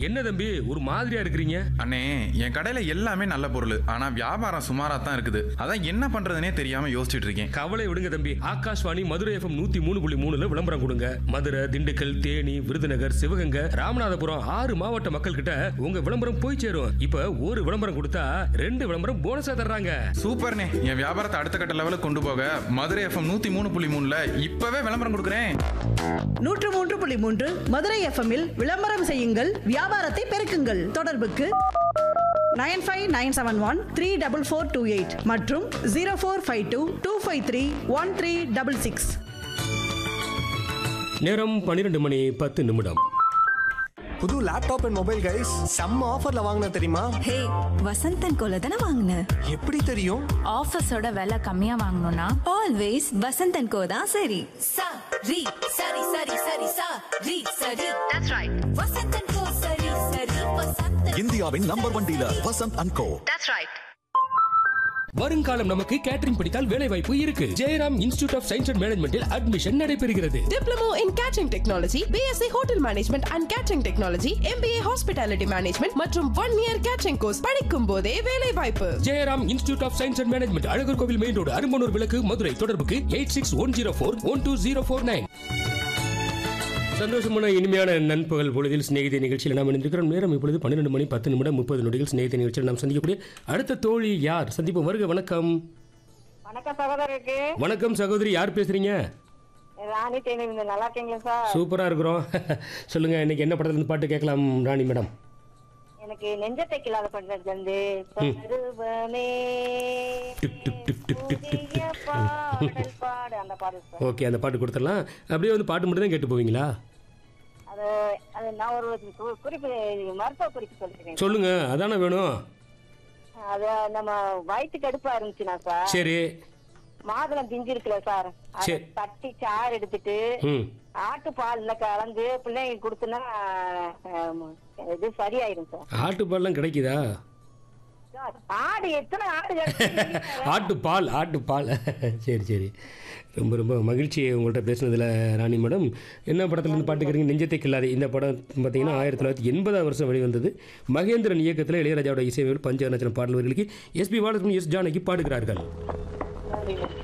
என்ன தம்பி ஒரு மாதிரியா இருக்கிறீங்க அண்ணே என் கடையில எல்லாமே நல்ல பொருள் ஆனா வியாபாரம் சுமாரா தான் இருக்குது அதான் என்ன பண்றதுனே தெரியாம யோசிச்சுட்டு இருக்கேன் கவலை விடுங்க தம்பி ஆகாஷ்வாணி மதுரை எஃப்எம் நூத்தி மூணு புள்ளி மூணுல விளம்பரம் கொடுங்க மதுரை திண்டுக்கல் தேனி விருதுநகர் சிவகங்கை ராமநாதபுரம் ஆறு மாவட்ட மக்கள் கிட்ட உங்க விளம்பரம் போய் சேரும் இப்ப ஒரு விளம்பரம் கொடுத்தா ரெண்டு விளம்பரம் போனஸா தர்றாங்க சூப்பர்ண்ணே என் வியாபாரத்தை அடுத்த கட்ட லெவலுக்கு கொண்டு போக மதுரை எஃப்எம் நூத்தி மூணு புள்ளி மூணுல இப்பவே விளம்பரம் கொடுக்குறேன் நூற்று மூன்று புள்ளி மூன்று மதுரை எஃப்எம்மில் விளம்பரம் செய்யுங்கள் வியாபாரத்தை பெருக்குங்கள் தொடர்புக்கு nine five nine seven one three double four two eight மற்றும் zero four five two two five three one three double six நேரம் பன்னிரெண்டு மணி பத்து நிமிடம் புது லேப்டாப் அண்ட் மொபைல் கைஸ் செம்ம ஆஃபர்ல வாங்கின தெரியுமா ஹே வசந்தன் கோல தானே வாங்கின எப்படி தெரியும் ஆஃபீஸோட விலை கம்மியா வாங்கணும்னா ஆல்வேஸ் வசந்தன் கோ தான் சரி sa ri sari sari sari sa ri sari that's right vasantan ko sari sari vasantan இந்தியாவின் number one dealer Vasanth and co that's right வருங்காலம் நமக்கு கேட்டரிங் படித்தால் வேலை வாய்ப்பு இருக்கு Jayaram institute of science and மேனேஜ்மெண்டில் அட்மிஷன் நடைபெறுகிறது Diploma in Catering Technology, BSc Hotel Management and Catering Technology, MBA Hospitality Management மற்றும் ஒன் இயர் கேட்டரிங் கோர்ஸ் படிக்கும் போதே வேலை வாய்ப்பு Jayaram institute of science and management Alagar Kovil main road Arumbanur விளக்கு மதுரை தொடர்புக்கு eight six one zero four one two zero four nine சந்தோஷமான இனிமையான நண்பகல் பொழுதில் சிநேகித நிகழ்ச்சியில் நாம் இணைந்திருக்கிறோம் நேரம் இப்பொழுது பன்னிரெண்டு மணி பத்து நிமிடம் முப்பது நொடிகள் சிநேகித நிகழ்ச்சியில் நாம் சந்திக்கக்கூடிய அடுத்த தோழி யார் சந்திப்போம் வருக வணக்கம் வணக்கம் சகோதரருக்கு வணக்கம் சகோதரி யார் பேசுறீங்க ராணி தேனி நல்லா இருக்கீங்களா சார் சூப்பரா இருக்கிறோம் சொல்லுங்க இன்னைக்கு என்ன படத்துல இருந்து பாட்டு கேட்கலாம் ராணி மேடம் எனக்கு நெஞ்சத்தை கிளாத பண்றது வந்து பருவமே டிப் டிப் டிப் டிப் டிப் டிப் புதிய டிப் பாடல் பாடு அந்த பாடல் சார் ஓகே அந்த பாட்டு கொடுத்துடலாம் அப்படியே வந்து பாட்டு மட்டும் தான் கேட்டு போவீங்களா அது அது நான் ஒரு கு- குறிப்பு மருத்துவ குறிப்பு சொல்லிக்கிறேன் சொல்லுங்க அதானே வேணும் அது நம்ம வயிற்றுக்கு அடுப்பா இருந்துச்சுன்னா சார் சரி மாதுளம் பிஞ்சு இருக்குல்ல சார் அதை சரி. தட்டி சாறு எடுத்துட்டு ம் ஆட்டு பால்ல கலந்து பிள்ளைங்களுக்கு கொடுத்தோன்னா ஆம், இது சரியாயிரும் சார் ஆட்டுப்பால்லாம் கிடைக்குதா சார், ஆடு எத்தனை ஆடு கிடைக்குது? ஆட்டுப்பால் ஆட்டுப்பால் சரி சரி ரொம்ப ரொம்ப மகிழ்ச்சி உங்கள்கிட்ட பேசுனதில் ராணி மேடம் என்ன படத்துல இருந்து பாட்டு கேட்குறீங்க நெஞ்சத்தை கில்லாது இந்த படம் பார்த்தீங்கன்னா ஆயிரத்தி தொள்ளாயிரத்தி எண்பதாம் வருஷம் வெளிவந்தது மகேந்திரன் இயக்கத்தில் இளையராஜாவோட இசையமைப்பில் பஞ்சநச்சன பாடல் வரிகளுக்கு எஸ்பி பாலசுப்ரமணியம் எஸ் ஜானகி பாடுகிறார்கள் நன்றி.